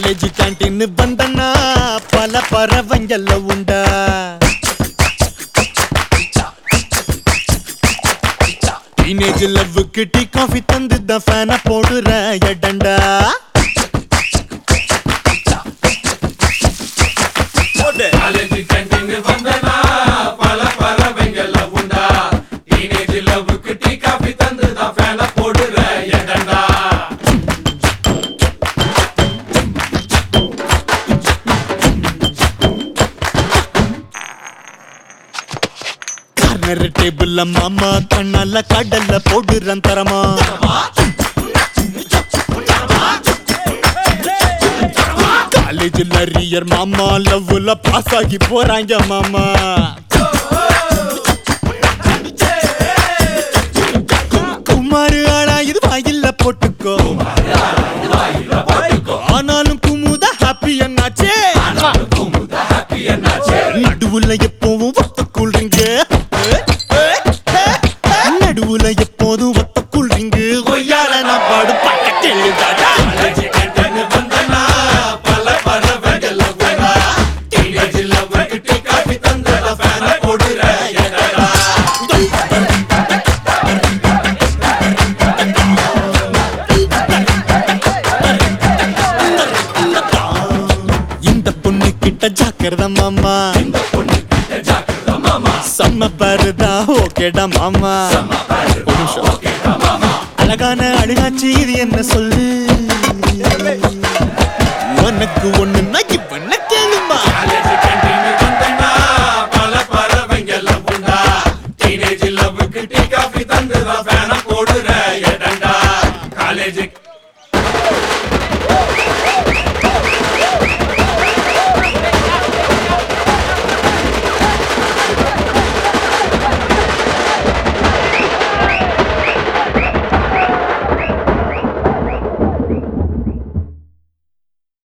College canteen வந்தனா பல பறவைங்கல்ல உண்டா teenage லவ்வுக்கு tea coffee தந்து தான் ஃபேன போடுற எடண்டா காலேஜ் கேண்டீன் வந்தனா பல பறவைங்கள உண்டா டீனேஜ் லவ்வுக்கு டீ காபி தந்து தான் ஃபேன போடுற எடண்டா கார்னர் டேபிள்ல மாமா கண்ணால கடல்ல போடுறன் தரமா காலேஜ்ல அரியர் மாமா லவ்ல பாஸ் ஆகி போறாங்க மாமா குமாரு ஆனா இது வாயில்ல போட்டுக்கோ ஆனாலும் குமுத ஹாப்பி என்னாச்சே ஹாப்பி என்னாச்சு நடுவுல எப்பவும் ஒத்த கூல்ட்ரிங்க நடுவுல எப்போதும் ஒத்த கூல்ட்ரிங்க ஒய்யால நான் பாடு பக்கத்தில் காலேஜ் கேண்டீன் வந்தனா பல பறவைங்கள உண்டா டீனேஜ் லவ்வுக்கு டீ காபி தந்து தான் ஃபேன போடுற எடண்டா இந்த பொண்ணு கிட்ட ஜாக்கிரத மாமா இந்த பொண்ணு கிட்ட ஜாக்கிரதை மாமா செம்ம பாருதா ஓகேடா மாமா ஒரு நிமிஷம். ஓகேடா மாமா அழகான அழுகாச்சி இது என்ன சொல்லு உனக்கு ஒண்ணுன்னா இப்ப